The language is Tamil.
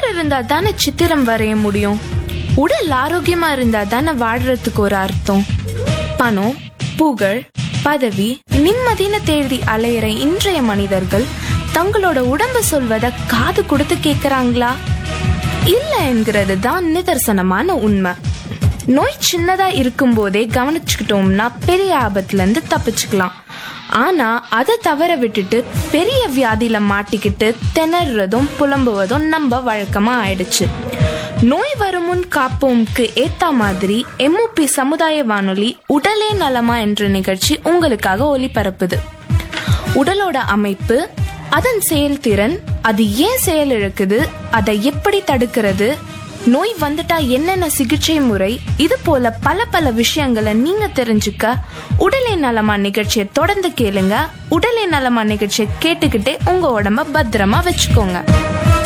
இருந்தா தானே சித்திரம் வரைய முடியும் உடல் ஆரோக்கியமா இருந்தா தானே வாழ்றதுக்கு ஒரு அர்த்தம் பணம் புகழ் பதவி நிம்மதின்னு தேடி அலையிற இன்றைய மனிதர்கள் தங்களோட உடம்பு சொல்வத காது கொடுத்து கேக்குறாங்களா இல்ல என்கிறது தான் நிதர்சனமான உண்மை நோய் சின்னதா இருக்கும்போதே கவனிச்சுக்கிட்டோம்னா பெரிய ஆபத்துல இருந்து தப்பிச்சுக்கலாம் ஆனா அதை தவற விட்டுட்டு பெரிய வியாதியில மாட்டிக்கிட்டு திணறதும் புலம்புவதும் நம்ம வழக்கமா ஆயிடுச்சு நோய் வருமுன் காப்போம்க்கு ஏத்த மாதிரி எம்ஓபி சமுதாய வானொலி உடலே நலமா என்ற நிகழ்ச்சி உங்களுக்காக ஒளிபரப்புது உடலோட அமைப்பு அதன் செயல்திறன் அது ஏன் செயலிழக்குது அதை எப்படி தடுக்கிறது நோய் வந்துட்டா என்னென்ன சிகிச்சை முறை இது போல பல பல விஷயங்களை நீங்க தெரிஞ்சுக்க உடலை நலமா நிகழ்ச்சியை தொடர்ந்து கேளுங்க உடலை நலமா நிகழ்ச்சியை கேட்டுக்கிட்டே உங்க உடம்ப பத்திரமா வச்சுக்கோங்க